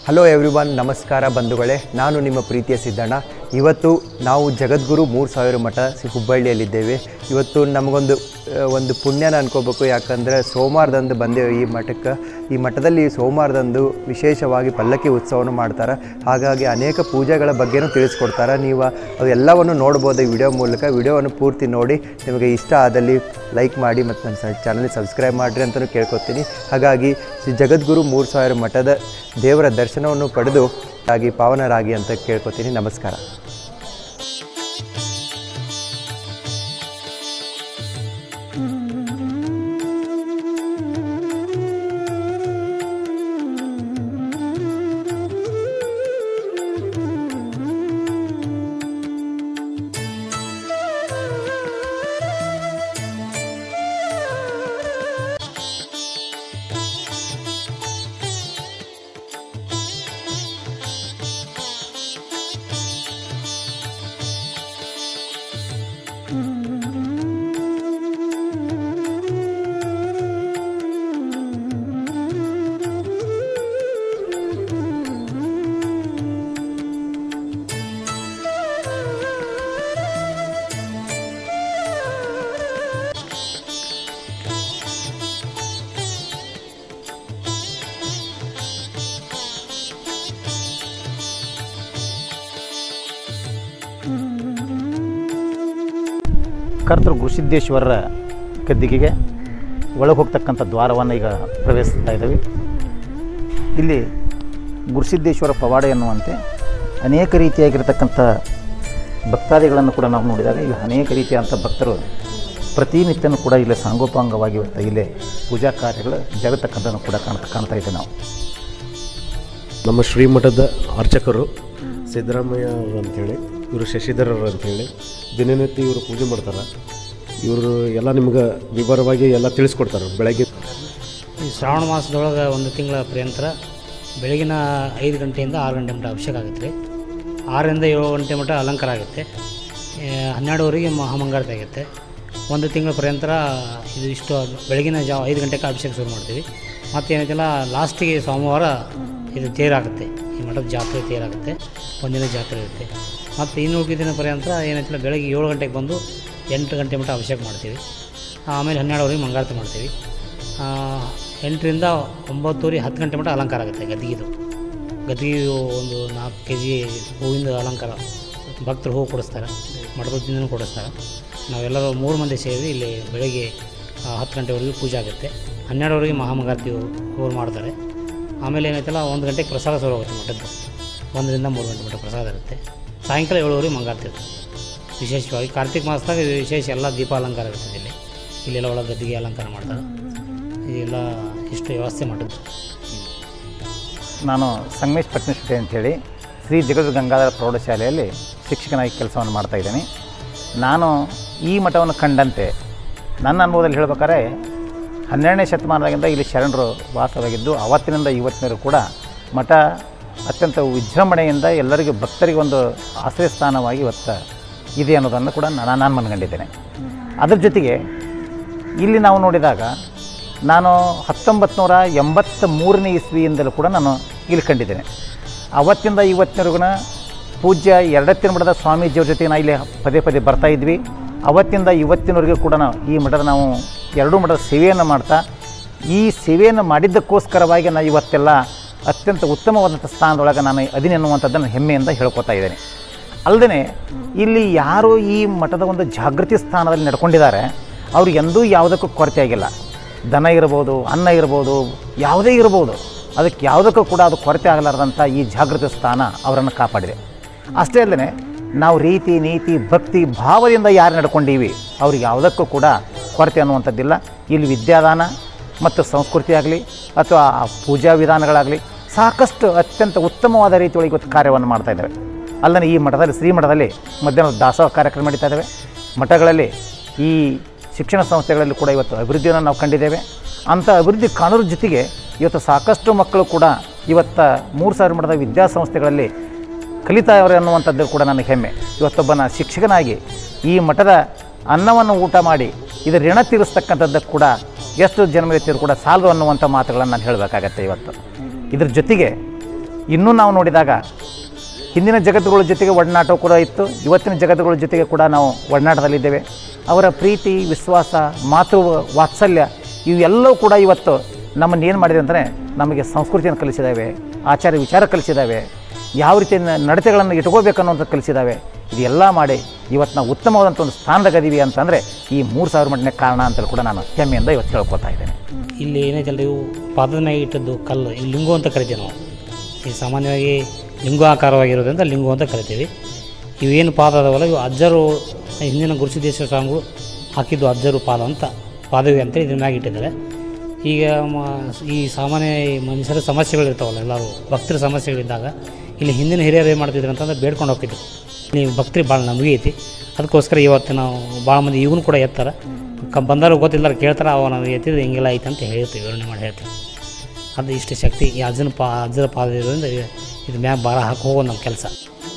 Hello everyone ನಮಸ್ಕಾರ ಬಂಧುಗಳೇ ನಾನು ನಿಮ್ಮ ಪ್ರೀತಿಯ ಸಿದ್ದಣ್ಣ ಇವತ್ತು ನಾವು ಜಗದ್ಗುರು ಮೂರು ಸಾವಿರ ಮಠ ಸಿ- ಹುಬ್ಬಳ್ಳಿಯಲ್ಲಿದ್ದೇವೆ ಇವತ್ತು ನಮಗೊಂದು ಆ, ಒಂದು ಪುಣ್ಯನ ಅನ್ಕೋಬೇಕು ಯಾಕಂದರೆ ಸೋಮವಾರದಂದು ಬಂದೇವೆ ಈ ಮಠಕ್ಕೆ ಈ ಮಠದಲ್ಲಿ ಸೋಮವಾರದಂದು ವಿಶೇಷವಾಗಿ ಪಲ್ಲಕ್ಕಿ ಉತ್ಸವವನ್ನು ಮಾಡ್ತಾರೆ ಹಾಗಾಗಿ ಅನೇಕ ಪೂಜೆಗಳ ಬಗ್ಗೆನೂ ತಿಳಿಸ್ಕೊಡ್ತಾರೆ ನೀವು ಅವೆಲ್ಲವನ್ನು ನೋಡ್ಬೋದು ಈ ವಿಡಿಯೋ ಮೂಲಕ ವಿಡಿಯೋವನ್ನು ಪೂರ್ತಿ ನೋಡಿ ನಿಮಗೆ ಇಷ್ಟ ಆದಲ್ಲಿ ಲೈಕ್ ಮಾಡಿ ಮತ್ತು ನನ್ನ ಚಾನಲ್ಗೆ ಸಬ್ಸ್ಕ್ರೈಬ್ ಮಾಡಿರಿ ಅಂತಲೂ ಕೇಳ್ಕೊತೀನಿ ಹಾಗಾಗಿ ಶ್ರೀ ಜಗದ್ಗುರು ಮೂರು ಸಾವಿರ ಮಠದ ದೇವರ ದರ್ಶನವನ್ನು ಪಡೆದು ಆಗಿ ಪಾವನರಾಗಿ ಅಂತ ಕೇಳ್ಕೊತೀನಿ ನಮಸ್ಕಾರ ಕರ್ತೃ ಗುರುಸಿದ್ದೇಶ್ವರರ ಗದ್ದಿಗೆಗೆ ಒಳಗೆ ಹೋಗ್ತಕ್ಕಂಥ ದ್ವಾರವನ್ನು ಈಗ ಪ್ರವೇಶಿಸ್ತಾ ಇದ್ದೀವಿ ಇಲ್ಲಿ ಗುರುಸಿದ್ದೇಶ್ವರ ಪವಾಡ ಎನ್ನುವಂತೆ ಅನೇಕ ರೀತಿಯಾಗಿರ್ತಕ್ಕಂಥ ಭಕ್ತಾದಿಗಳನ್ನು ಕೂಡ ನಾವು ನೋಡಿದಾಗ ಈಗ ಅನೇಕ ರೀತಿಯಾದಂಥ ಭಕ್ತರು ಪ್ರತಿನಿತ್ಯನೂ ಕೂಡ ಇಲ್ಲಿ ಸಾಂಗೋಪಾಂಗವಾಗಿ ಇವತ್ತು ಇಲ್ಲೇ ಪೂಜಾ ಕಾರ್ಯಗಳು ಜಗತಕ್ಕಂಥನ್ನು ಕೂಡ ಕಾಣ್ತಾ ಕಾಣ್ತಾ ಇದ್ದೇವೆ ನಾವು ನಮ್ಮ ಶ್ರೀಮಠದ ಅರ್ಚಕರು ಸಿದ್ದರಾಮಯ್ಯ ಅವರು ಅಂಥೇಳಿ ಇವರು ಶಶಿಧರರು ಅಂಥೇಳಿ ದಿನನಿತ್ಯ ಇವರು ಪೂಜೆ ಮಾಡ್ತಾರೆ ಇವರು ಎಲ್ಲ ನಿಮ್ಗೆ ವಿವರವಾಗಿ ಎಲ್ಲ ತಿಳಿಸ್ಕೊಡ್ತಾರೆ ಬೆಳಗ್ಗೆ ಈ ಶ್ರಾವಣ ಮಾಸದೊಳಗೆ ಒಂದು ತಿಂಗಳ ಪರ್ಯಂತರ ಬೆಳಗಿನ ಐದು ಗಂಟೆಯಿಂದ ಆರು ಗಂಟೆ ಮಟ್ಟ ಅಭಿಷೇಕ ಆಗುತ್ತೆ ರೀ ಆರರಿಂದ ಏಳು ಗಂಟೆ ಮಟ್ಟ ಅಲಂಕಾರ ಆಗುತ್ತೆ ಆ, ಹನ್ನೆರಡುವರೆಗೆ ಮಹಾಮಂಗಾರತಿ ಆಗುತ್ತೆ ಒಂದು ತಿಂಗಳ ಪರ್ಯಂತರ ಇದು ಇಷ್ಟು ಬೆಳಗಿನ ಜಾವ ಐದು ಗಂಟೆಗೆ ಅಭಿಷೇಕ ಶುರು ಮಾಡ್ತೀವಿ ಮತ್ತು ಏನೈತಲ್ಲ ಲಾಸ್ಟಿಗೆ ಸೋಮವಾರ ಇದು ತೇರಾಗುತ್ತೆ ಈ ಮಠದ ಜಾತ್ರೆ ತೇರಾಗುತ್ತೆ ಒಂದಿನ ಜಾತ್ರೆ ಇರುತ್ತೆ ಮತ್ತು ಇನ್ನು ಉಳಿದ ದಿನ ಪರ್ಯಂತರ ಏನೈತಿಲ್ಲ ಬೆಳಗ್ಗೆ ಏಳು ಗಂಟೆಗೆ ಬಂದು ಎಂಟು ಗಂಟೆ ಮಟ್ಟ ಅಭಿಷೇಕ ಮಾಡ್ತೀವಿ ಆಮೇಲೆ ಹನ್ನೆರಡುವರೆಗೆ ಮಂಗಾರತಿ ಮಾಡ್ತೀವಿ ಆ, ಎಂಟರಿಂದ ಒಂಬತ್ತುವರೆ ಹತ್ತು ಗಂಟೆ ಮಟ್ಟ ಅಲಂಕಾರ ಆಗುತ್ತೆ ಗದ್ದಿಗೆದು ಗದ್ದಿಗೆ ಒಂದು ನಾಲ್ಕು ಕೆ ಜಿ ಹೂವಿಂದ ಅಲಂಕಾರ ಭಕ್ತರು ಹೂವು ಕೊಡಿಸ್ತಾರೆ ಮಠದಿಂದನೂ ಕೊಡಿಸ್ತಾರೆ ನಾವೆಲ್ಲರೂ ಮೂರು ಮಂದಿ ಸೇರಿ ಇಲ್ಲಿ ಬೆಳಗ್ಗೆ ಆ, ಹತ್ತು ಗಂಟೆವರೆಗೂ ಪೂಜೆ ಆಗುತ್ತೆ ಹನ್ನೆರಡುವರೆಗೆ ಮಹಾಮಂಗಾರತಿ ಅವ್ರು ಮಾಡ್ತಾರೆ ಆಮೇಲೆ ಏನೈತಲ್ಲ ಒಂದು ಗಂಟೆಗೆ ಪ್ರಸಾದ ಶುರು ಆಗುತ್ತೆ ಮಠದ್ದು ಒಂದರಿಂದ ಮೂರು ಗಂಟೆ ಮಟ್ಟ ಪ್ರಸಾದ ಇರುತ್ತೆ ಸಾಯಂಕಾಲ ಏಳುವರೆಗೆ ಮಂಗಾರತಿ ಇರುತ್ತೆ ವಿಶೇಷವಾಗಿ ಕಾರ್ತಿಕ ಮಾಸದಾಗ ವಿಶೇಷ ಎಲ್ಲ ದೀಪ ಅಲಂಕಾರ ಇರ್ತದೆ ಇಲ್ಲಿ ಇಲ್ಲೆಲ್ಲ ಒಳಗೆ ಗದ್ದಿಗೆ ಅಲಂಕಾರ ಮಾಡ್ತಾರೆ ಇದೆಲ್ಲ ಇಷ್ಟು ವ್ಯವಸ್ಥೆ ಮಾಡಿದ್ದು ನಾನು ಸಂಗಮೇಶ್ ಪಟ್ನಶೆಟ್ಟಿ ಅಂಥೇಳಿ ಶ್ರೀ ಜಗದ್ ಗಂಗಾಧರ ಪ್ರೌಢಶಾಲೆಯಲ್ಲಿ ಶಿಕ್ಷಕನಾಗಿ ಕೆಲಸವನ್ನು ಮಾಡ್ತಾ ಇದ್ದೀನಿ ನಾನು ಈ ಮಠವನ್ನು ಕಂಡಂತೆ ನನ್ನ ಅನುಭವದಲ್ಲಿ ಹೇಳ್ಬೇಕಾದ್ರೆ ಹನ್ನೆರಡನೇ ಶತಮಾನದಾಗಿಂದ ಇಲ್ಲಿ ಶರಣರು ವಾಸವಾಗಿದ್ದು ಅವತ್ತಿನಿಂದ ಇವತ್ತಿನವರೆಗೂ ಕೂಡ ಮಠ ಅತ್ಯಂತ ವಿಜೃಂಭಣೆಯಿಂದ ಎಲ್ಲರಿಗೂ ಭಕ್ತರಿಗೆ ಒಂದು ಆಶ್ರಯ ಸ್ಥಾನವಾಗಿ ಇವತ್ತು ಇದೆ ಅನ್ನೋದನ್ನು ಕೂಡ ನಾನು ನಾನು ಮನಗಂಡಿದ್ದೇನೆ ಅದ್ರ ಜೊತೆಗೆ ಇಲ್ಲಿ ನಾವು ನೋಡಿದಾಗ ನಾನು ಹತ್ತೊಂಬತ್ತು ನೂರ ಎಂಬತ್ತ ಮೂರನೇ ಇಸ್ವಿಯಿಂದಲೂ ಕೂಡ ನಾನು ಇಲ್ಲಿ ಕಂಡಿದ್ದೇನೆ ಅವತ್ತಿಂದ ಇವತ್ತಿನವರೆಗೂ ಪೂಜ್ಯ ಎರಡತ್ತಿನ ಮಠದ ಸ್ವಾಮೀಜಿಯವ್ರ ಜೊತೆ ನಾ ಇಲ್ಲಿ ಪದೇ ಪದೇ ಬರ್ತಾ ಇದ್ವಿ ಅವತ್ತಿಂದ ಇವತ್ತಿನವರೆಗೂ ಕೂಡ ನಾವು ಈ ಮಠದ ನಾವು ಎರಡೂ ಮಠದ ಸೇವೆಯನ್ನು ಮಾಡ್ತಾ ಈ ಸೇವೆಯನ್ನು ಮಾಡಿದ್ದಕ್ಕೋಸ್ಕರವಾಗಿ ನಾನು ಇವತ್ತೆಲ್ಲ ಅತ್ಯಂತ ಉತ್ತಮವಾದಂಥ ಸ್ಥಾನದೊಳಗೆ ನಾನು ಅದೀನಿ ಅನ್ನುವಂಥದ್ದನ್ನು ಹೆಮ್ಮೆಯಿಂದ ಹೇಳ್ಕೊತಾ ಇದ್ದೇನೆ ಅಲ್ಲದೆ ಇಲ್ಲಿ ಯಾರು ಈ ಮಠದ ಒಂದು ಜಾಗೃತಿ ಸ್ಥಾನದಲ್ಲಿ ನಡ್ಕೊಂಡಿದ್ದಾರೆ ಅವ್ರು ಎಂದೂ ಯಾವುದಕ್ಕೂ ಕೊರತೆ ಆಗಿಲ್ಲ ದನ ಇರ್ಬೋದು ಅನ್ನ ಇರ್ಬೋದು ಯಾವುದೇ ಇರ್ಬೋದು ಅದಕ್ಕೆ ಯಾವುದಕ್ಕೂ ಕೂಡ ಅದು ಕೊರತೆ ಆಗಲಾರ್ದಂಥ ಈ ಜಾಗೃತಿ ಸ್ಥಾನ ಅವರನ್ನು ಕಾಪಾಡಿದೆ ಅಷ್ಟೇ ಅಲ್ಲದೆ ನಾವು ರೀತಿ ನೀತಿ ಭಕ್ತಿ ಭಾವದಿಂದ ಯಾರು ನಡ್ಕೊಂಡೀವಿ ಅವ್ರಿಗೆ ಯಾವುದಕ್ಕೂ ಕೂಡ ಕೊರತೆ ಅನ್ನುವಂಥದ್ದಿಲ್ಲ ಇಲ್ಲಿ ವಿದ್ಯಾದಾನ ಮತ್ತು ಸಂಸ್ಕೃತಿ ಆಗಲಿ ಅಥವಾ ಆ ಪೂಜಾ ವಿಧಾನಗಳಾಗಲಿ ಸಾಕಷ್ಟು ಅತ್ಯಂತ ಉತ್ತಮವಾದ ರೀತಿಯೊಳಗೆ ಇವತ್ತು ಕಾರ್ಯವನ್ನು ಮಾಡ್ತಾ ಇದ್ದಾವೆ ಅಲ್ಲದೆ ಈ ಮಠದಲ್ಲಿ ಶ್ರೀಮಠದಲ್ಲಿ ಮಧ್ಯಾಹ್ನ ದಾಸೋಹ ಕಾರ್ಯಕ್ರಮ ನಡೀತಾ ಇದ್ದಾವೆ ಮಠಗಳಲ್ಲಿ ಈ ಶಿಕ್ಷಣ ಸಂಸ್ಥೆಗಳಲ್ಲಿ ಕೂಡ ಇವತ್ತು ಅಭಿವೃದ್ಧಿಯನ್ನು ನಾವು ಕಂಡಿದ್ದೇವೆ ಅಂಥ ಅಭಿವೃದ್ಧಿ ಕಾಣೋದ್ರ ಜೊತೆಗೆ ಇವತ್ತು ಸಾಕಷ್ಟು ಮಕ್ಕಳು ಕೂಡ ಇವತ್ತು ಮೂರು ಸಾವಿರ ಮಠದ ವಿದ್ಯಾಸಂಸ್ಥೆಗಳಲ್ಲಿ ಕಲಿತಾವ್ರೆ ಅನ್ನುವಂಥದ್ದು ಕೂಡ ನನಗೆ ಹೆಮ್ಮೆ ಇವತ್ತೊಬ್ಬನ ಶಿಕ್ಷಕನಾಗಿ ಈ ಮಠದ ಅನ್ನವನ್ನು ಊಟ ಮಾಡಿ ಇದರ ಋಣ ತೀರಿಸ್ತಕ್ಕಂಥದ್ದಕ್ಕೆ ಕೂಡ ಎಷ್ಟು ಜನ್ಮ ಎತ್ತಿದ್ರು ಕೂಡ ಸಾಲದು ಅನ್ನುವಂಥ ಮಾತುಗಳನ್ನು ನಾನು ಹೇಳಬೇಕಾಗತ್ತೆ ಇವತ್ತು ಇದ್ರ ಜೊತೆಗೆ ಇನ್ನೂ ನಾವು ನೋಡಿದಾಗ ಹಿಂದಿನ ಜಗತ್ತುಗಳ ಜೊತೆಗೆ ಒಡನಾಟ ಕೂಡ ಇತ್ತು ಇವತ್ತಿನ ಜಗತ್ತುಗಳ ಜೊತೆಗೆ ಕೂಡ ನಾವು ಒಡನಾಟದಲ್ಲಿದ್ದೇವೆ ಅವರ ಪ್ರೀತಿ ವಿಶ್ವಾಸ ಮಾತೃ ವಾತ್ಸಲ್ಯ ಇವೆಲ್ಲವೂ ಕೂಡ ಇವತ್ತು ನಮ್ಮನ್ನು ಏನು ಮಾಡಿದೆ ಅಂದರೆ ನಮಗೆ ಸಂಸ್ಕೃತಿಯನ್ನು ಕಲಿಸಿದ್ದಾವೆ ಆಚಾರ ವಿಚಾರ ಕಲಿಸಿದ್ದಾವೆ ಯಾವ ರೀತಿ ನ- ನಡತೆಗಳನ್ನು ಇಟ್ಕೋಬೇಕು ಅನ್ನೋದು ಕಲಿಸಿದ್ದಾವೆ ಇದೆಲ್ಲ ಮಾಡಿ ಇವತ್ತು ನಾವು ಉತ್ತಮವಾದಂಥ ಒಂದು ಸ್ಥಾನದಾಗದೀವಿ ಅಂತಂದರೆ ಈ ಮೂರು ಸಾವಿರ ಮಟ್ಟನೇ ಕಾರಣ ಅಂತೇಳಿ ಕೂಡ ನಾನು ಹೆಮ್ಮೆಯಿಂದ ಇವತ್ತು ಹೇಳ್ಕೊತಾ ಇದ್ದೇನೆ ಇಲ್ಲಿ ಏನೈತಲ್ಲ ಇವು ಪಾದದ ಮ್ಯಾಗ ಇಟ್ಟದ್ದು ಕಲ್ಲು ಇಲ್ಲಿ ಲಿಂಗು ಅಂತ ಕರಿತೀವಿ ನಾವು ಈ ಸಾಮಾನ್ಯವಾಗಿ ಲಿಂಗು ಆಕಾರವಾಗಿರೋದ್ರಿಂದ ಲಿಂಗು ಅಂತ ಕರಿತೀವಿ ಇವೇನು ಪಾದ ಅದಾವಲ್ಲ ಇವು ಅಜ್ಜರು ಹಿಂದಿನ ಗುರುಸಿದ್ದೇಶ್ವರ ಸ್ವಾಮಿಗಳು ಹಾಕಿದ್ದು ಅಜ್ಜರು ಪಾದ ಅಂತ ಪಾದವಿ ಅಂತ ಇದ್ರ ಮ್ಯಾಗ ಇಟ್ಟಿದ್ದಾರೆ ಈಗ ಮ- ಈ ಸಾಮಾನ್ಯ ಈ ಮನುಷ್ಯರ ಸಮಸ್ಯೆಗಳು ಇರ್ತಾವಲ್ಲ ಎಲ್ಲರೂ ಭಕ್ತರ ಸಮಸ್ಯೆಗಳಿದ್ದಾಗ ಇಲ್ಲಿ ಹಿಂದಿನ ಹಿರಿಯರು ಏನು ಮಾಡ್ತಿದ್ರು ಅಂತಂದ್ರೆ ಬೇಡ್ಕೊಂಡು ಹೋಗ್ತಿದ್ರು ನೀವು ಭಕ್ತರಿ ಭಾಳ ನಂಬಿಕೆ ಐತಿ ಅದಕ್ಕೋಸ್ಕರ ಇವತ್ತು ನಾವು ಭಾಳ ಮಂದಿ ಈಗೂ ಕೂಡ ಎತ್ತಾರೆ ಕ ಬಂದವರು ಗೊತ್ತಿಲ್ಲ ಕೇಳ್ತಾರೆ ಅವ ನಾವು ಎತ್ತಿದ್ರೆ ಹಿಂಗೆಲ್ಲ ಐತೆ ಅಂತ ಹೇಳ್ತೀವಿ ವಿವರಣೆ ಮಾಡಿ ಹೇಳ್ತೀವಿ ಅದು ಇಷ್ಟು ಶಕ್ತಿ ಈ ಅಜ್ಜನ ಪಾ ಅಜ್ಜರ ಪಾದ ಇರೋದ್ರಿಂದ ಇದು- ಇದು ಮ್ಯಾಗ ಭಾರ ಹಾಕಿ ಹೋಗೋದು ನಮ್ಮ ಕೆಲಸ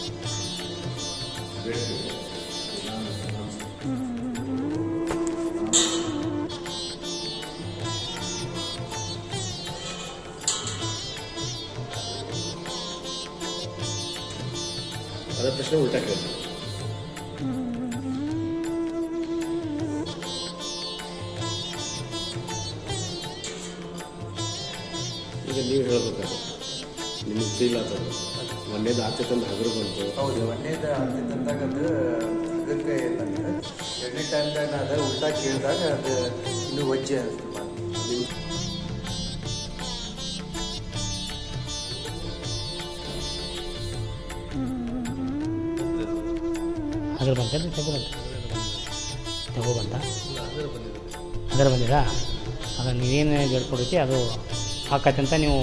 ಅದೇ ಪ್ರಶ್ನೆ ಉಲ್ಟಾ ಕೇಳಿ ಈಗ ನೀವು ಹೇಳ್ಬೇಕಾದ್ರೆ ನಿಮಗೆ ಫೀಲ್ ಆಗ್ತದೆ ಮೊನ್ನೆದು ಆಚೆ ತಂದು ಹಗರು ಬಂತು ಹೌದು ಒಂದೇದು ಆಗ್ತಿದ್ದಂದಾಗ ಅದು ಅದಕ್ಕೆ ಏನಂದ್ರೆ ಎರಡನೇ ಟೈಮ್ದಾಗ ಅದು ಉಲ್ಟಾ ಕೇಳಿದಾಗ ಅದು ಇನ್ನೂ ವಜ್ಜೆ ಅನಿಸ್ತು ಅದ್ರ ಬಂತೇನು ತಗೋ ಬಂತ ತಗೋ ಬಂತ ಅದರ ಬಂದಿರಾ ಅದು ನೀವೇನು ಬೇಡ್ಕೊಡೈತಿ ಅದು ಹಾಕತ್ತೆ ಅಂತ ನೀವು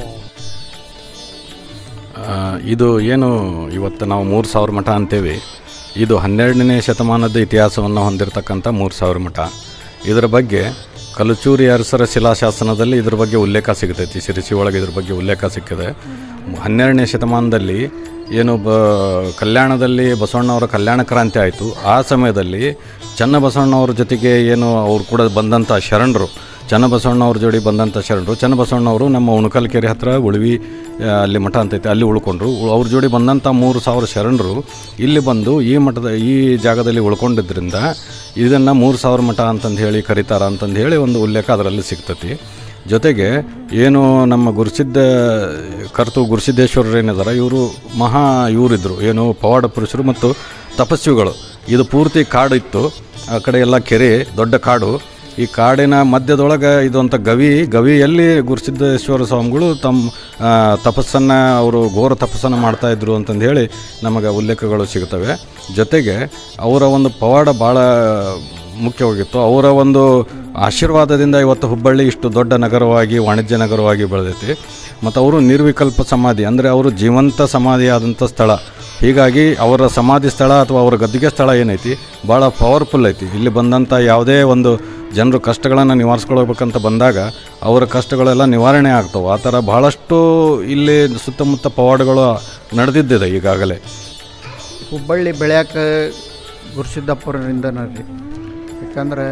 ಆ, ಇದು ಏನು ಇವತ್ತು ನಾವು ಮೂರು ಸಾವಿರ ಮಠ ಅಂತೇವೆ ಇದು ಹನ್ನೆರಡನೇ ಶತಮಾನದ ಇತಿಹಾಸವನ್ನು ಹೊಂದಿರತಕ್ಕಂಥ ಮೂರು ಸಾವಿರ ಮಠ ಇದರ ಬಗ್ಗೆ ಕಲಚೂರಿ ಅರಸರ ಶಿಲಾಶಾಸನದಲ್ಲಿ ಇದ್ರ ಬಗ್ಗೆ ಉಲ್ಲೇಖ ಸಿಗ್ತೈತಿ ಶಿರಸಿ ಒಳಗೆ ಇದ್ರ ಬಗ್ಗೆ ಉಲ್ಲೇಖ ಸಿಕ್ಕಿದೆ ಹನ್ನೆರಡನೇ ಶತಮಾನದಲ್ಲಿ ಏನು ಬ ಕಲ್ಯಾಣದಲ್ಲಿ ಬಸವಣ್ಣವರ ಕಲ್ಯಾಣ ಕ್ರಾಂತಿ ಆಯಿತು ಆ ಸಮಯದಲ್ಲಿ ಚನ್ನಬಸವಣ್ಣವ್ರ ಜೊತೆಗೆ ಏನು ಅವ್ರು ಕೂಡ ಬಂದಂಥ ಶರಣರು ಚನ್ನಬಸವಣ್ಣವ್ರ ಜೋಡಿ ಬಂದಂಥ ಶರಣರು ಚನ್ನಬಸವಣ್ಣವರು ನಮ್ಮ ಉಣಕಲ್ ಕೆರೆ ಹತ್ರ ಉಳ್ವಿ ಆ, ಅಲ್ಲಿ ಮಠ ಅಂತೈತೆ ಅಲ್ಲಿ ಉಳ್ಕೊಂಡ್ರು ಉ- ಅವ್ರ ಜೋಡಿ ಬಂದಂಥ ಮೂರು ಸಾವಿರ ಶರಣರು ಇಲ್ಲಿ ಬಂದು ಈ ಮಠದ ಈ ಜಾಗದಲ್ಲಿ ಉಳ್ಕೊಂಡಿದ್ದರಿಂದ ಇದನ್ನು ಮೂರು ಸಾವಿರ ಮಠ ಅಂತಂದು ಹೇಳಿ ಕರೀತಾರ ಅಂತಂದು ಹೇಳಿ ಒಂದು ಉಲ್ಲೇಖ ಅದರಲ್ಲಿ ಸಿಗ್ತತಿ ಜೊತೆಗೆ ಏನು ನಮ್ಮ ಗುರುಸಿದ್ದ ಕರ್ತು ಗುರುಸಿದ್ದೇಶ್ವರರು ಏನಿದಾರ ಇವರು ಮಹಾ ಇವರಿದ್ದರು ಏನು ಪವಾಡ ಪುರುಷರು ಮತ್ತು ತಪಸ್ವಿಗಳು ಇದು ಪೂರ್ತಿ ಕಾಡು ಇತ್ತು ಆ ಕಡೆ ಎಲ್ಲ ಕೆರೆ ದೊಡ್ಡ ಕಾಡು ಈ ಕಾಡಿನ ಮಧ್ಯದೊಳಗೆ ಇದು ಅಂತ ಗವಿ ಗವಿಯಲ್ಲಿ ಗುರುಸಿದ್ದೇಶ್ವರ ಸ್ವಾಮಿಗಳು ತಮ್ಮ ಆ, ತಪಸ್ಸನ್ನು ಅವರು ಘೋರ ತಪಸ್ಸನ್ನು ಮಾಡ್ತಾ ಇದ್ರು ಅಂತಂದು ಹೇಳಿ ನಮಗೆ ಉಲ್ಲೇಖಗಳು ಸಿಗ್ತವೆ ಜೊತೆಗೆ ಅವರ ಒಂದು ಪವಾಡ ಭಾಳ ಮುಖ್ಯವಾಗಿತ್ತು ಅವರ ಒಂದು ಆಶೀರ್ವಾದದಿಂದ ಇವತ್ತು ಹುಬ್ಬಳ್ಳಿ ಇಷ್ಟು ದೊಡ್ಡ ನಗರವಾಗಿ ವಾಣಿಜ್ಯ ನಗರವಾಗಿ ಬೆಳೆದೈತಿ ಮತ್ತು ಅವರು ನಿರ್ವಿಕಲ್ಪ ಸಮಾಧಿ ಅಂದರೆ ಅವರು ಜೀವಂತ ಸಮಾಧಿ ಆದಂಥ ಸ್ಥಳ ಹೀಗಾಗಿ ಅವರ ಸಮಾಧಿ ಸ್ಥಳ ಅಥವಾ ಅವರ ಗದ್ದಿಗೆ ಸ್ಥಳ ಏನೈತಿ ಭಾಳ ಪವರ್ಫುಲ್ ಐತಿ ಇಲ್ಲಿ ಬಂದಂಥ ಯಾವುದೇ ಒಂದು ಜನರು ಕಷ್ಟಗಳನ್ನು ನಿವಾರಿಸ್ಕೊಳ್ಬೇಕಂತ ಬಂದಾಗ ಅವರ ಕಷ್ಟಗಳೆಲ್ಲ ನಿವಾರಣೆ ಆಗ್ತವೆ ಆ ಥರ ಭಾಳಷ್ಟು ಇಲ್ಲಿ ಸುತ್ತಮುತ್ತ ಪವಾಡಗಳು ನಡೆದಿದ್ದಿದೆ ಈಗಾಗಲೇ ಹುಬ್ಬಳ್ಳಿ ಬೆಳ್ಯಾಕ ಗುರುಸಿದ್ದಪ್ಪರಿಂದನ ರೀ ಯಾಕಂದ್ರೆ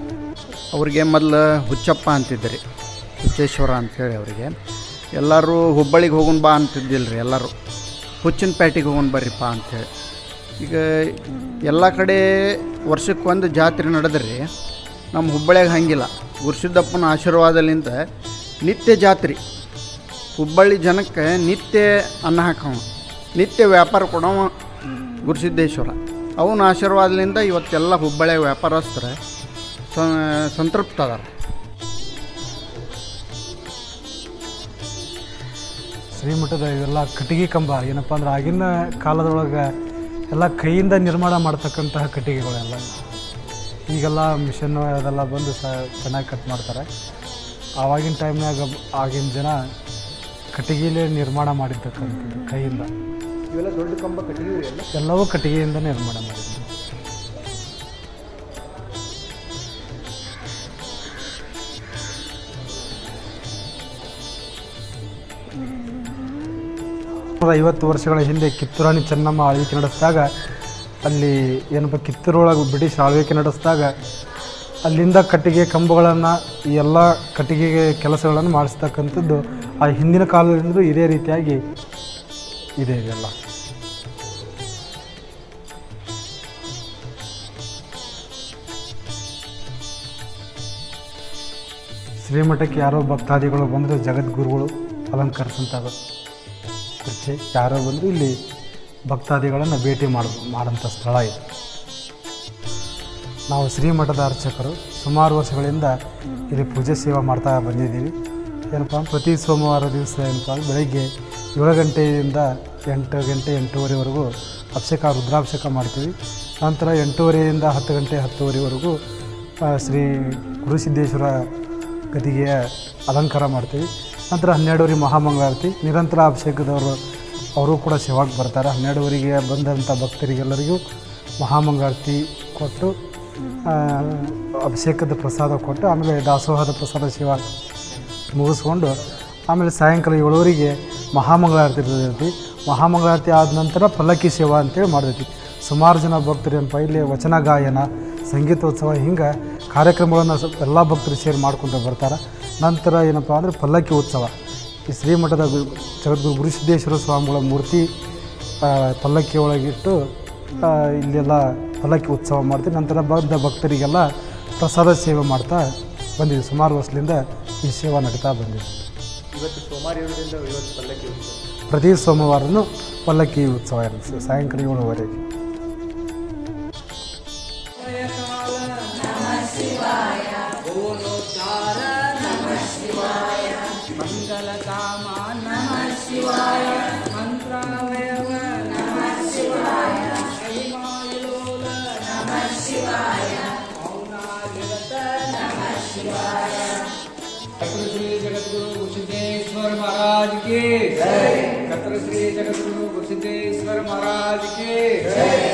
ಅವ್ರಿಗೆ ಮೊದಲು ಹುಚ್ಚಪ್ಪ ಅಂತಿದ್ರಿ ಹುಚ್ಚೇಶ್ವರ ಅಂಥೇಳಿ ಅವರಿಗೆ ಎಲ್ಲರೂ ಹುಬ್ಬಳ್ಳಿಗೆ ಹೋಗೋಣ ಬಾ ಅಂತಿದ್ದಿಲ್ಲ ರೀ ಎಲ್ಲರೂ ಹುಚ್ಚಿನ ಪೇಟೆಗೆ ಹೋಗೋಣ ಬರ್ರಿಪ್ಪ ಅಂಥೇಳಿ ಈಗ ಎಲ್ಲ ಕಡೆ ವರ್ಷಕ್ಕೆ ಒಂದು ಜಾತ್ರೆ ನಡೆದ್ರಿ ನಮ್ಮ ಹುಬ್ಬಳ್ಳಿಯಾಗ ಹಂಗಿಲ್ಲ ಗುರುಸಿದ್ದಪ್ಪನ ಆಶೀರ್ವಾದಲಿಂದ ನಿತ್ಯ ಜಾತ್ರೆ ಹುಬ್ಬಳ್ಳಿ ಜನಕ್ಕೆ ನಿತ್ಯ ಅನ್ನ ಹಾಕವ ನಿತ್ಯ ವ್ಯಾಪಾರ ಕೊಡವ ಗುರುಸಿದ್ದೇಶ್ವರ ಅವನ ಆಶೀರ್ವಾದದಿಂದ ಇವತ್ತೆಲ್ಲ ಹುಬ್ಬಳ್ಳಿ ವ್ಯಾಪಾರಸ್ಥರು ಸ- ಸಂತೃಪ್ತ ಅದಾರ ಶ್ರೀಮಠದ ಇವೆಲ್ಲ ಕಟ್ಟಿಗೆ ಕಂಬ ಏನಪ್ಪ ಅಂದ್ರೆ ಆಗಿನ ಕಾಲದೊಳಗೆ ಎಲ್ಲ ಕೈಯಿಂದ ನಿರ್ಮಾಣ ಮಾಡ್ತಕ್ಕಂತಹ ಕಟ್ಟಿಗೆಗಳೆಲ್ಲ ಈಗೆಲ್ಲ ಮಿಷನ್ ಅದೆಲ್ಲ ಬಂದು ಸ ಚೆನ್ನಾಗಿ ಕಟ್ ಮಾಡ್ತಾರೆ ಆವಾಗಿನ ಟೈಮ್ನಾಗ ಆಗಿನ ಜನ ಕಟ್ಟಿಗೆಲೇ ನಿರ್ಮಾಣ ಮಾಡಿರ್ತಕ್ಕಂಥದ್ದು ಕೈಯಿಂದ ಇವೆಲ್ಲ ದೊಡ್ಡ ಕಂಬ ಕಟ್ಟಿಗೆ ಎಲ್ಲ ಎಲ್ಲವೂ ಕಟ್ಟಿಗೆಯಿಂದ ನಿರ್ಮಾಣ ಮಾಡಿದ್ರು ಐವತ್ತು ವರ್ಷಗಳ ಹಿಂದೆ ಕಿತ್ತೂರಾಣಿ ಚೆನ್ನಮ್ಮ ಆಳ್ವಿಕೆ ನಡೆಸಿದಾಗ ಅಲ್ಲಿ ಏನಪ್ಪ ಕಿತ್ತೂರೊಳಗೆ ಬ್ರಿಟಿಷ್ ಆಳ್ವಿಕೆ ನಡೆಸಿದಾಗ ಅಲ್ಲಿಂದ ಕಟ್ಟಿಗೆ ಕಂಬಗಳನ್ನು ಈ ಎಲ್ಲ ಕಟ್ಟಿಗೆ ಕೆಲಸಗಳನ್ನು ಮಾಡಿಸ್ತಕ್ಕಂಥದ್ದು ಆ ಹಿಂದಿನ ಕಾಲದಿಂದಲೂ ಇದೇ ರೀತಿಯಾಗಿ ಇದೆ ಇದೆಲ್ಲ ಶ್ರೀಮಠಕ್ಕೆ ಯಾರೋ ಭಕ್ತಾದಿಗಳು ಬಂದರೆ ಜಗದ್ಗುರುಗಳು ಅಲಂಕರಿಸಂಥದ್ದು ಕುರ್ಚಿ ಯಾರೋ ಬಂದರೂ ಇಲ್ಲಿ ಭಕ್ತಾದಿಗಳನ್ನು ಭೇಟಿ ಮಾಡ ಮಾಡೋಂಥ ಸ್ಥಳ ಇದು ನಾವು ಶ್ರೀಮಠದ ಅರ್ಚಕರು ಸುಮಾರು ವರ್ಷಗಳಿಂದ ಇಲ್ಲಿ ಪೂಜೆ ಸೇವೆ ಮಾಡ್ತಾ ಬಂದಿದ್ದೀವಿ ಏನಪ್ಪ ಪ್ರತಿ ಸೋಮವಾರ ದಿವಸ ಏನಪ್ಪ ಅಂದ್ರೆ ಬೆಳಗ್ಗೆ ಏಳು ಗಂಟೆಯಿಂದ ಎಂಟು ಗಂಟೆ ಎಂಟೂವರೆವರೆಗೂ ಅಭಿಷೇಕ ರುದ್ರಾಭಿಷೇಕ ಮಾಡ್ತೀವಿ ನಂತರ ಎಂಟೂವರೆಯಿಂದ ಹತ್ತು ಗಂಟೆ ಹತ್ತುವರೆವರೆಗೂ ಆ, ಶ್ರೀ ಗುರುಸಿದ್ದೇಶ್ವರ ಗದಿಗೆಯ ಅಲಂಕಾರ ಮಾಡ್ತೀವಿ ನಂತರ ಹನ್ನೆರಡುವರೆ ಮಹಾಮಂಗಳಾರತಿ ನಿರಂತರ ಅಭಿಷೇಕದವರು ಅವರು ಕೂಡ ಸೇವಾಕ್ಕೆ ಬರ್ತಾರೆ ಹನ್ನೆರಡುವರೆಗೆ ಬಂದಂಥ ಭಕ್ತರಿಗೆಲ್ಲರಿಗೂ ಮಹಾಮಂಗಳಾರತಿ ಕೊಟ್ಟು ಆ, ಅಭಿಷೇಕದ ಪ್ರಸಾದ ಕೊಟ್ಟು ಆಮೇಲೆ ದಾಸೋಹದ ಪ್ರಸಾದ ಸೇವಾ ಮುಗಿಸ್ಕೊಂಡು ಆಮೇಲೆ ಸಾಯಂಕಾಲ ಏಳುವರೆಗೆ ಮಹಾಮಂಗಳಾರತಿ ಇರ್ತೈತಿ ಮಹಾಮಂಗಳಾರತಿ ಆದ ನಂತರ ಪಲ್ಲಕ್ಕಿ ಸೇವಾ ಅಂತೇಳಿ ಮಾಡ್ತೈತಿ ಸುಮಾರು ಜನ ಭಕ್ತರು ಏನಪ್ಪ ಇಲ್ಲಿ ವಚನ ಗಾಯನ ಸಂಗೀತೋತ್ಸವ ಹಿಂಗೆ ಕಾರ್ಯಕ್ರಮಗಳನ್ನು ಸ್ವಲ್ಪ ಎಲ್ಲ ಭಕ್ತರು ಸೇರಿ ಮಾಡ್ಕೊಂಡು ಬರ್ತಾರೆ ನಂತರ ಏನಪ್ಪ ಅಂದರೆ ಪಲ್ಲಕ್ಕಿ ಉತ್ಸವ ಈ ಶ್ರೀಮಠದ ಗು ಜಗದ್ಗುರು ಗುರುಸಿದ್ದೇಶ್ವರ ಸ್ವಾಮಿಗಳ ಮೂರ್ತಿ ಆ, ಪಲ್ಲಕ್ಕಿ ಒಳಗಿಟ್ಟು ಆ, ಇಲ್ಲೆಲ್ಲ ಪಲ್ಲಕ್ಕಿ ಉತ್ಸವ ಮಾಡ್ತೀವಿ ನಂತರ ಬಂದ ಭಕ್ತರಿಗೆಲ್ಲ ಪ್ರಸಾದ ಸೇವೆ ಮಾಡ್ತಾ ಬಂದಿದ್ದೀವಿ ಸುಮಾರು ವರ್ಷದಿಂದ ಈ ಸೇವಾ ನಡೀತಾ ಬಂದಿದೆ ಇವತ್ತು ಸೋಮವಾರ ಇರೋದ್ರಿಂದ ಇವತ್ತು ಪಲ್ಲಕ್ಕಿ ಉತ್ಸವ ಪ್ರತಿ ಸೋಮವಾರನೂ ಪಲ್ಲಕ್ಕಿ ಉತ್ಸವ ಇರುತ್ತೆ ಸಾಯಂಕಾಲ ಏಳುವರೆಗೆ छत्र श्री जगतगुरु गुरुसिद्धेश्वर महाराज की जय छत्र श्री जगतगुरु गुरुसिद्धेश्वर महाराज की जय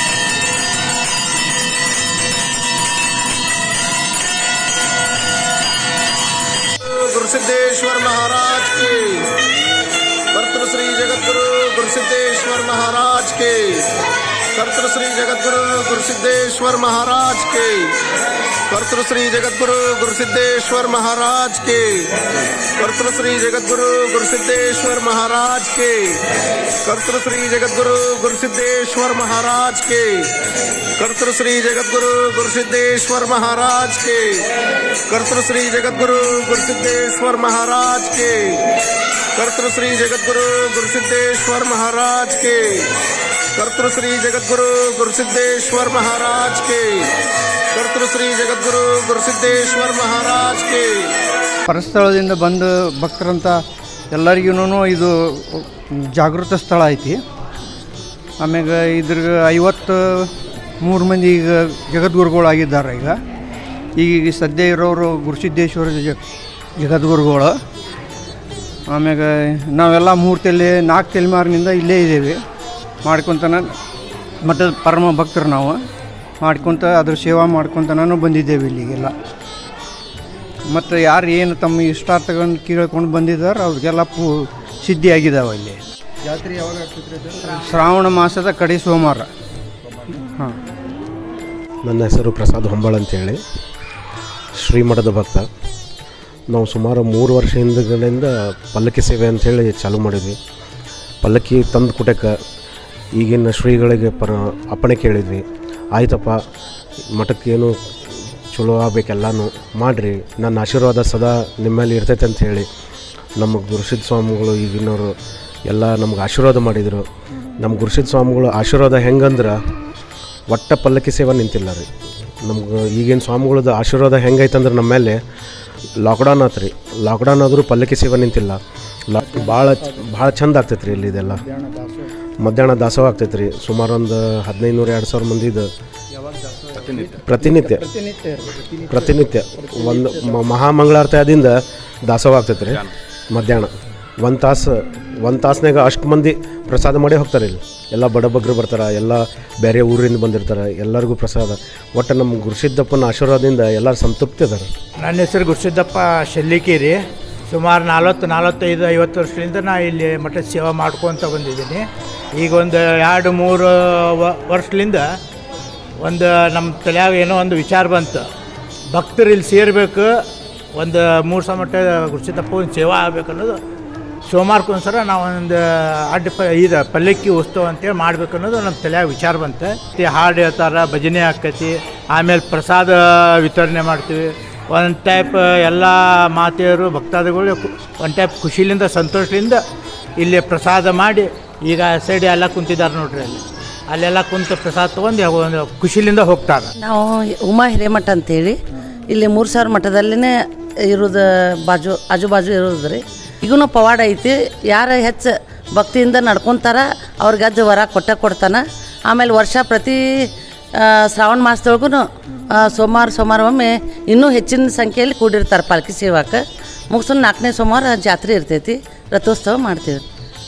गुरुसिद्धेश्वर महाराज के कर्तृ श्री जगतगुरु गुरुसिद्धेश्वर महाराज के कर्तृ श्री जगतगुरु गुरुसिद्धेश्वर महाराज के कर्तृ श्री जगतगुरु गुरुसिद्धेश्वर महाराज के कर्तृ श्री जगतगुरु गुरुसिद्धेश्वर महाराज के कर्तृ श्री जगतगुरु गुरुसिद्धेश्वर महाराज के कर्तृ श्री जगतगुरु गुरुसिद्धेश्वर महाराज के कर्तृ श्री जगतगुरु गुरुसिद्धेश्वर महाराज के कर्तृ श्री जगतगुरु गुरुसिद्धेश्वर महाराज के कर्तृ श्री जगतगुरु गुरुसिद्धेश्वर महाराज के कर्तृ श्री जगतगुरु गुरुसिद्धेश्वर महाराज के ಪರಸ್ಥಳದಿಂದ ಬಂದ ಭಕ್ತರಂತ ಎಲ್ಲರಿಗೂ ಇದು ಜಾಗೃತ ಸ್ಥಳ ಐತಿ ಆಮ್ಯಾಗ ಇದ್ರ ಐವತ್ತು ಮೂರು ಮಂದಿ ಈಗ ಜಗದ್ಗುರುಗಳಾಗಿದ್ದಾರೆ ಈಗ ಈಗ ಸದ್ಯ ಇರೋರು ಗುರುಸಿದ್ದೇಶ್ವರ ಜಗ್ ಜಗದ್ಗುರುಗಳು ಆಮ್ಯಾಗ ನಾವೆಲ್ಲ ಮೂರು ತಲೆ ನಾಲ್ಕು ತಲೆಮಾರಿನಿಂದ ಇಲ್ಲೇ ಇದ್ದೇವೆ ಮಾಡ್ಕೊತನ ಮಠದ ಪರಮ ಭಕ್ತರು ನಾವು ಮಾಡ್ಕೊತ ಅದ್ರ ಸೇವಾ ಮಾಡ್ಕೊತನೂ ಬಂದಿದ್ದೇವೆ ಇಲ್ಲಿಗೆಲ್ಲ ಮತ್ತು ಯಾರು ಏನು ತಮ್ಮ ಇಷ್ಟಾರ್ಥಗಳನ್ನು ಕೇಳ್ಕೊಂಡು ಬಂದಿದ್ದಾರೆ ಅವ್ರಿಗೆಲ್ಲ ಪೂ ಸಿದ್ಧಿಯಾಗಿದ್ದಾವೆ ಇಲ್ಲಿ ಜಾತ್ರೆ ಯಾವಾಗ ಆಗ್ತೈತ್ರಿ ಅದು ಶ್ರಾವಣ ಮಾಸದ ಕಡೆ ಸೋಮವಾರ ಹಾಂ ನನ್ನ ಹೆಸರು ಪ್ರಸಾದ್ ಹೊಂಬಾಳ್ ಅಂತೇಳಿ ಶ್ರೀಮಠದ ಭಕ್ತ ನಾವು ಸುಮಾರು ಮೂರು ವರ್ಷ ಹಿಂದಗಳಿಂದ ಪಲ್ಲಕ್ಕಿ ಸೇವೆ ಅಂಥೇಳಿ ಚಾಲೂ ಮಾಡಿದ್ವಿ ಪಲ್ಲಕ್ಕಿ ತಂದು ಕುಟಕ್ಕೆ ಈಗಿನ ಶ್ರೀಗಳಿಗೆ ಪರ ಅಪ್ಪಣೆ ಕೇಳಿದ್ವಿ ಆಯ್ತಪ್ಪ ಮಠಕ್ಕೇನು ಚಲೋ ಆಗ್ಬೇಕೆಲ್ಲನೂ ಮಾಡಿರಿ ನನ್ನ ಆಶೀರ್ವಾದ ಸದಾ ನಿಮ್ಮಲ್ಲಿ ಇರ್ತೈತೆ ಅಂತ ಹೇಳಿ ನಮ್ಮ ಗುರುಸಿದ್ಧ ಸ್ವಾಮಿಗಳು ಈಗಿನವರು ಎಲ್ಲ ನಮ್ಗೆ ಆಶೀರ್ವಾದ ಮಾಡಿದರು ನಮ್ಮ ಗುರುಸಿದ್ಧ ಸ್ವಾಮಿಗಳು ಆಶೀರ್ವಾದ ಹೆಂಗಂದ್ರೆ ಒಟ್ಟ ಪಲ್ಲಕ್ಕಿ ಸೇವೆ ನಿಂತಿಲ್ಲ ರೀ ನಮ್ಗೆ ಈಗಿನ ಸ್ವಾಮಿಗಳದ್ದು ಆಶೀರ್ವಾದ ಹೆಂಗೈತಂದ್ರೆ ನಮ್ಮ ಮೇಲೆ ಲಾಕ್ಡೌನ್ ಆತು ರೀ ಲಾಕ್ಡೌನ್ ಆದರೂ ಪಲ್ಲಕ್ಕಿ ಸೇವೆ ನಿಂತಿಲ್ಲ ಲಾ ಭಾಳ ಭಾಳ ಚಂದ ಆಗ್ತೈತೆ ರೀ ಇಲ್ಲಿ ಇದೆಲ್ಲ ಮಧ್ಯಾಹ್ನ ದಾಸೋಹ ಆಗ್ತೈತೆ ರೀ ಸುಮಾರು ಒಂದು ಹದಿನೈದು ನೂರು ಎರಡು ಸಾವಿರ ಮಂದಿದು ಪ್ರತಿನಿತ್ಯ ಪ್ರತಿನಿತ್ಯ ಒಂದು ಮ- ಮಹಾಮಂಗಳಾರತಿ ಆದಿಂದ ದಾಸೋಹ ಆಗ್ತೈತೆ ರೀ ಮಧ್ಯಾಹ್ನ ಒಂದು ತಾಸು ಒಂದು ತಾಸ್ನಾಗ ಅಷ್ಟು ಮಂದಿ ಪ್ರಸಾದ ಮಾಡಿ ಹೋಗ್ತಾರೆ ಇಲ್ಲಿ ಎಲ್ಲ ಬಡಬಗ್ರು ಬರ್ತಾರೆ ಎಲ್ಲ ಬೇರೆ ಊರಿಂದ ಬಂದಿರ್ತಾರೆ ಎಲ್ಲರಿಗೂ ಪ್ರಸಾದ ಒಟ್ಟು ನಮ್ಮ ಗುರುಸಿದ್ದಪ್ಪನ ಆಶೀರ್ವಾದದಿಂದ ಎಲ್ಲರೂ ಸಂತೃಪ್ತಿ ಅದಾರೆ ನನ್ನ ಹೆಸರು ಗುರುಸಿದ್ದಪ್ಪ ಶೆಲ್ಲಿಕೇರಿ ಸುಮಾರು ನಲ್ವತ್ತು ನಲ್ವತ್ತೈದು ಐವತ್ತು ವರ್ಷದಿಂದ ನಾ ಇಲ್ಲಿ ಮಠದ ಸೇವೆ ಮಾಡ್ಕೊತ ಬಂದಿದ್ದೀನಿ ಈಗ ಒಂದು ಎರಡು ಮೂರು ವ- ವರ್ಷದಿಂದ ಒಂದು ನಮ್ಮ ತಲೆಯಾಗ ಏನೋ ಒಂದು ವಿಚಾರ ಬಂತು ಭಕ್ತರು ಇಲ್ಲಿ ಸೇರಬೇಕು ಒಂದು ಮೂರು ಸಹ ಮಟ್ಟ ಗುರುಸಿದ್ದಪ್ಪ ಒಂದು ಸೇವಾ ಆಗ್ಬೇಕು ಅನ್ನೋದು ಸೋಮವಾರಕ್ಕೊಂದ್ಸಲ ನಾವು ಒಂದು ಅಡ್ಡ ಪ ಇದು ಪಲ್ಲಕ್ಕಿ ಉತ್ಸವ ಅಂತೇಳಿ ಮಾಡ್ಬೇಕು ಅನ್ನೋದು ನಮ್ಮ ತಲೆಯಾಗ ವಿಚಾರ ಬಂತು ಈ ಹಾಡು ಹೇಳ್ತಾರೆ ಭಜನೆ ಆಕೈತಿ ಆಮೇಲೆ ಪ್ರಸಾದ ವಿತರಣೆ ಮಾಡ್ತೀವಿ ಒಂದು ಟೈಪ್ ಎಲ್ಲ ಮಾತೆಯರು ಭಕ್ತಾದಿಗಳು ಒಂದು ಟೈಪ್ ಖುಷಿಲಿಂದ ಸಂತೋಷದಿಂದ ಇಲ್ಲಿ ಪ್ರಸಾದ ಮಾಡಿ ಈಗ ಸೈಡ್ ಎಲ್ಲ ಕುಂತಿದ್ದಾರೆ ನೋಡ್ರಿ ಅಲ್ಲಿ ಅಲ್ಲೆಲ್ಲ ಕುಂತು ಪ್ರಸಾದ ತೊಗೊಂಡು ಒಂದು ಖುಷಿಲಿಂದ ಹೋಗ್ತಾರೆ ನಾವು ಉಮಾ ಹಿರೇಮಠ ಅಂತೇಳಿ ಇಲ್ಲಿ ಮೂರು ಸಾವಿರ ಮಠದಲ್ಲೇ ಇರೋದು ಬಾಜು ಆಜು ಬಾಜು ಇರೋದು ರೀ ಈಗೂ ಪವಾಡ ಐತಿ ಯಾರು ಹೆಚ್ಚು ಭಕ್ತಿಯಿಂದ ನಡ್ಕೊತಾರ ಅವ್ರಿಗೆ ಅಜ್ಜ ವರ ಕೊಟ್ಟ ಕೊಡ್ತಾನ ಆಮೇಲೆ ವರ್ಷ ಪ್ರತಿ ಆ, ಶ್ರಾವಣ ಮಾಸದೊಳಗೂ ಸೋಮವಾರ ಸೋಮವಾರ ಒಮ್ಮೆ ಇನ್ನೂ ಹೆಚ್ಚಿನ ಸಂಖ್ಯೆಯಲ್ಲಿ ಕೂಡಿರ್ತಾರೆ ಪಾಲ್ಕಿ ಸೇವಾಕ್ಕೆ ಮುಗಿಸ್ಕೊಂಡು ನಾಲ್ಕನೇ ಸೋಮವಾರ ಜಾತ್ರೆ ಇರ್ತೈತಿ ರಥೋತ್ಸವ ಮಾಡ್ತೀವಿ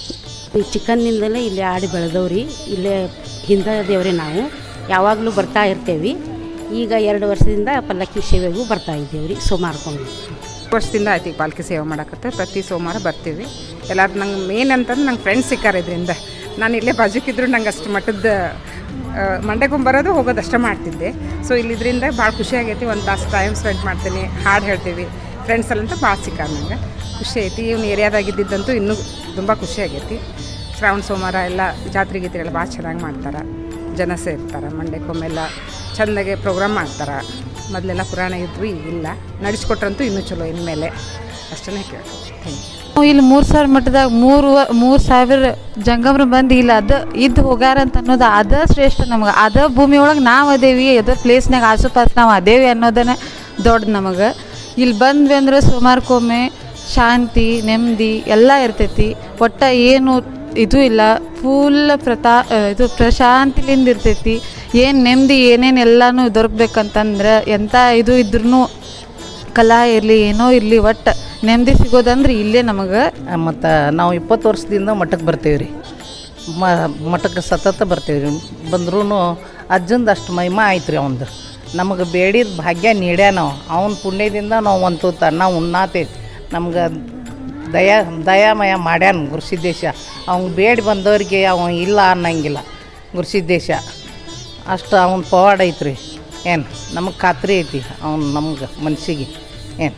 ಈ ಚಿಕ್ಕನ್ನಿಂದಲೇ ಇಲ್ಲಿ ಆಡಿ ಬೆಳೆದವ್ರಿ ಇಲ್ಲೇ ಹಿಂದೆ ದೇವ್ರಿ ನಾವು ಯಾವಾಗಲೂ ಬರ್ತಾ ಇರ್ತೇವೆ ಈಗ ಎರಡು ವರ್ಷದಿಂದ ಪಲ್ಲಕ್ಕಿ ಸೇವೆಗೂ ಬರ್ತಾ ಇದ್ದೇವ್ರಿ ಸೋಮಾರ್ಕೊಂಡು ವರ್ಷದಿಂದ ಆಯ್ತು ಈಗ ಪಾಲ್ಕಿ ಸೇವೆ ಮಾಡಕತ್ತೆ ಪ್ರತಿ ಸೋಮವಾರ ಬರ್ತೀವಿ ಎಲ್ಲರೂ ನಂಗೆ ಮೇನ್ ಅಂತಂದ್ರೆ ನಂಗೆ ಫ್ರೆಂಡ್ಸ್ ಸಿಕ್ಕಾರ ಇದರಿಂದ ನಾನು ಇಲ್ಲೇ ಬಾಜುಕಿದ್ರು ನಂಗೆ ಅಷ್ಟು ಮಟ್ಟದ ಮಂಡ್ಯಕ್ಕೆ ಬರೋದು ಹೋಗೋದು ಅಷ್ಟೇ ಮಾಡ್ತಿದ್ದೆ ಸೊ ಇಲ್ಲಿದ್ರಿಂದ ಭಾಳ ಖುಷಿ ಆಗೈತಿ ಒಂದು ತಾಸು ಟೈಮ್ ಸ್ಪೆಂಡ್ ಮಾಡ್ತೀನಿ ಹಾಡು ಹೇಳ್ತೀವಿ ಫ್ರೆಂಡ್ಸ್ ಅಲ್ಲಂತೂ ಭಾಳ ಸಿಕ್ಕಾರ ನಂಗೆ ಖುಷಿ ಐತಿ ಇವ್ನು ಏರಿಯಾದಾಗಿದ್ದಂತೂ ಇನ್ನೂ ತುಂಬ ಖುಷಿ ಆಗೈತಿ ಶ್ರಾವಣ ಸೋಮವಾರ ಎಲ್ಲ ಜಾತ್ರೆ ಗೀತ್ರೆ ಎಲ್ಲ ಭಾಳ ಚೆನ್ನಾಗಿ ಮಾಡ್ತಾರೆ ಜನ ಸೇರ್ತಾರೆ ಮಂಡ್ಯಕ್ಕೊಮ್ಮೆಲ್ಲ ಚೆಂದಾಗೆ ಪ್ರೋಗ್ರಾಮ್ ಮಾಡ್ತಾರೆ ಮೊದಲೆಲ್ಲ ಪುರಾಣ ಇದ್ವು ಈಗಿಲ್ಲ ನಡೆಸ್ಕೊಟ್ರಂತೂ ಇನ್ನೂ ಚಲೋ ಇನ್ಮೇಲೆ ಅಷ್ಟೇ ಕೇಳ್ಬೋದು ಥ್ಯಾಂಕ್ ಯು ನಾವು ಇಲ್ಲಿ ಮೂರು ಸಾವಿರ ಮಟ್ಟದಾಗ ಮೂರು ಮೂರು ಸಾವಿರ ಜಂಗಮ್ರು ಬಂದು ಇಲ್ಲಿ ಅದ ಇದ್ದು ಹೋಗ್ಯಾರ ಅಂತ ಅನ್ನೋದು ಅದ ಶ್ರೇಷ್ಠ ನಮಗೆ ಅದ ಭೂಮಿ ಒಳಗೆ ನಾವು ಅದೇವಿ ಅದ ಪ್ಲೇಸ್ನಾಗ ಆಸುಪಾಸು ನಾವು ಅದೇವಿ ಅನ್ನೋದನ್ನ ದೊಡ್ಡ ನಮಗೆ ಇಲ್ಲಿ ಬಂದ್ವಿ ಅಂದ್ರೆ ಸುಮಾರ್ಕೊಮ್ಮೆ ಶಾಂತಿ ನೆಮ್ಮದಿ ಎಲ್ಲ ಇರ್ತೈತಿ ಒಟ್ಟು ಏನು ಇದು ಇಲ್ಲ ಫುಲ್ ಪ್ರತಾ ಆ, ಇದು ಪ್ರಶಾಂತಿಲಿಂದ ಇರ್ತೈತಿ ಏನು ನೆಮ್ಮದಿ ಏನೇನು ಎಲ್ಲನೂ ದೊರಕಬೇಕಂತಂದ್ರೆ ಎಂಥ ಇದು ಇದ್ರೂ ಕಲಾ ಇರಲಿ ಏನೋ ಇರಲಿ ಒಟ್ಟು ನೆಮ್ಮದಿ ಸಿಗೋದಂದ್ರೆ ಇಲ್ಲೇ ನಮಗೆ ಮತ್ತು ನಾವು ಇಪ್ಪತ್ತು ವರ್ಷದಿಂದ ಮಠಕ್ಕೆ ಬರ್ತೀವಿ ರೀ ಮ ಮಠಕ್ಕೆ ಸತತ ಬರ್ತೀವಿ ರೀ ಬಂದ್ರೂ ಅಜ್ಜಂದು ಅಷ್ಟು ಮಹಿಮಾ ಆಯ್ತು ರೀ ಅವಂದು ನಮಗೆ ಬೇಡಿದ ಭಾಗ್ಯ ನೀಡ್ಯ ನಾವು ಅವನ ಪುಣ್ಯದಿಂದ ನಾವು ಒಂದು ತುತ್ತು ಅನ್ನ ಉಣ್ಣಾತೇವೆ ನಮ್ಗೆ ದಯಾ ದಯಾಮಯ ಮಾಡ್ಯಾನ ಗುರುಸಿದ್ದೇಶ ಅವ್ನು ಬೇಡಿ ಬಂದವ್ರಿಗೆ ಅವ ಇಲ್ಲ ಅನ್ನಂಗಿಲ್ಲ ಗುರುಸಿದ್ದೇಶ ಅಷ್ಟು ಅವನ ಪವಾಡ ಐತ್ರಿ ಏನು ನಮಗೆ ಖಾತ್ರಿ ಐತಿ ಅವ್ನು ನಮ್ಗೆ ಮನ್ಸಿಗೆ ಏನು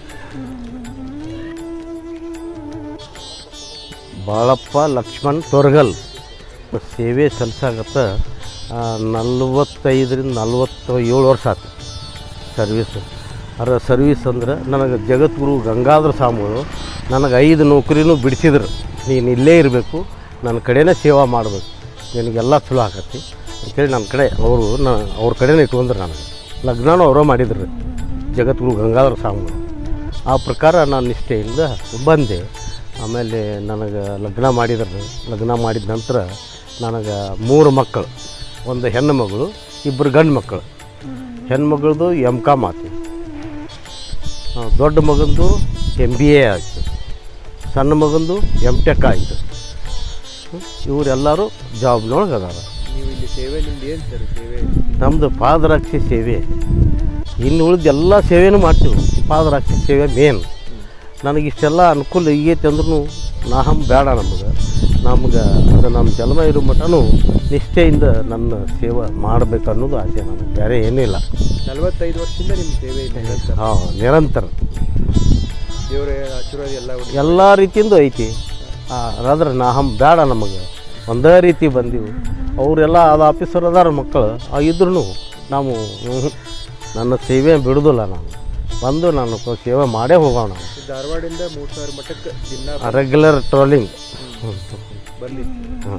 ಬಾಳಪ್ಪ ಲಕ್ಷ್ಮಣ್ ತೊರಗಲ್ ಸೇವೆ ಸಲ್ಲಿಸಾಗತ್ತ ನಲ್ವತ್ತೈದರಿಂದ ನಲ್ವತ್ತ ಏಳು ವರ್ಷ ಆಯ್ತು ಸರ್ವೀಸ್ ಅದ್ರ ಸರ್ವೀಸ್ ಅಂದ್ರೆ ನನಗೆ ಜಗದ್ಗುರು ಗಂಗಾಧರ ಸ್ವಾಮಿಗಳು ನನಗೆ ಐದು ನೌಕರಿನೂ ಬಿಡಿಸಿದ್ರು ನೀನು ಇಲ್ಲೇ ಇರಬೇಕು ನನ್ನ ಕಡೆನೇ ಸೇವಾ ಮಾಡಬೇಕು ನಿನಗೆಲ್ಲ ಚಲೋ ಆಕತಿ ಅಂತೇಳಿ ನನ್ನ ಕಡೆ ಅವರು ನ ಅವ್ರ ಕಡೆನೇ ಇಟ್ಕೊಂಡ್ರು ನನಗೆ ಲಗ್ನನೂ ಅವರೇ ಮಾಡಿದ್ರು ಜಗದ್ಗುರು ಗಂಗಾಧರ ಸ್ವಾಮಿಗಳು ಆ ಪ್ರಕಾರ ನಾನು ನಿಷ್ಠೆಯಿಂದ ಬಂದೆ ಆಮೇಲೆ ನನಗೆ ಲಗ್ನ ಮಾಡಿದ್ರು ಲಗ್ನ ಮಾಡಿದ ನಂತರ ನನಗೆ ಮೂರು ಮಕ್ಕಳು ಒಂದು ಹೆಣ್ಣು ಮಗಳು ಇಬ್ಬರು ಗಂಡು ಮಕ್ಕಳು ಹೆಣ್ಮಗಳದು ಎಮ್ ಕಾಮ್ ಆಯ್ತು ಆ, ದೊಡ್ಡ ಮಗಂದು ಎಮ್ ಬಿ ಎ ಆಯಿತು ಸಣ್ಣ ಮಗಂದು ಎಮ್ ಟೆಕ್ ಆಯಿತು ಇವರೆಲ್ಲರೂ ಜಾಬ್ನೊಳಗೆ ಅದಾರ ನೀವು ಇಲ್ಲಿ ಸೇವೆ ನಿಮ್ದು ಏನು ಸರ್ ಸೇವೆ ನಮ್ಮದು ಪಾದರಕ್ಷೆ ಸೇವೆ ಇನ್ನು ಉಳಿದ ಎಲ್ಲ ಸೇವೆನೂ ಮಾಡ್ತೀವಿ ಪಾದರಕ್ಷೆ ಸೇವೆ ಮೇನ್ ನನಗೆ ಇಷ್ಟೆಲ್ಲ ಅನುಕೂಲ ಈಗೈತೆ ಅಂದ್ರೂ ನಾಹಂ ಬೇಡ ನಮಗೆ ನಮ್ಗೆ ಅದು ನಮ್ಮ ಜನ್ಮ ಇರೋ ಮಟನೂ ನಿಷ್ಠೆಯಿಂದ ನನ್ನ ಸೇವೆ ಮಾಡಬೇಕು ಅನ್ನೋದು ಆಸೆ ನನಗೆ ಬೇರೆ ಏನಿಲ್ಲ ನಲವತ್ತೈದು ವರ್ಷದಿಂದ ನಿಮ್ಮ ಸೇವೆ ಇದೆ ನಿರಂತರ. ಹಾಂ ನಿರಂತರ ದೇವರ ಆಶೀರ್ವಾದ ಎಲ್ಲ ಒಟ್ಟು ಎಲ್ಲ ರೀತಿಯಿಂದ ಐತಿ ಆದ್ರೆ ನಾಹಂ ಬೇಡ ನಮಗೆ ಒಂದೇ ರೀತಿ ಬಂದೀವಿ ಅವರೆಲ್ಲ ಅದು ಆಫೀಸರ್ ಅದಾರ ಮಕ್ಕಳು ಇದ್ರೂ ನಾವು ಹ್ಞೂ, ನನ್ನ ಸೇವೆ ಬಿಡೋದಿಲ್ಲ ನಾನು ಬಂದು ನಾನು ಕ- ಸೇವೆ ಮಾಡೇ ಹೋಗೋಣ ಈ ಧಾರವಾಡಿಂದ ಮೂರು ಸಾವಿರ ಮಟ್ಟಕ್ಕೆ ದಿನ ರೆಗ್ಯುಲರ್ ಟ್ರಾಲಿಂಗ್ ಬರಲಿ ಹಾಂ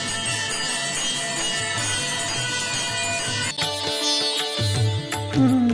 Mm-hmm.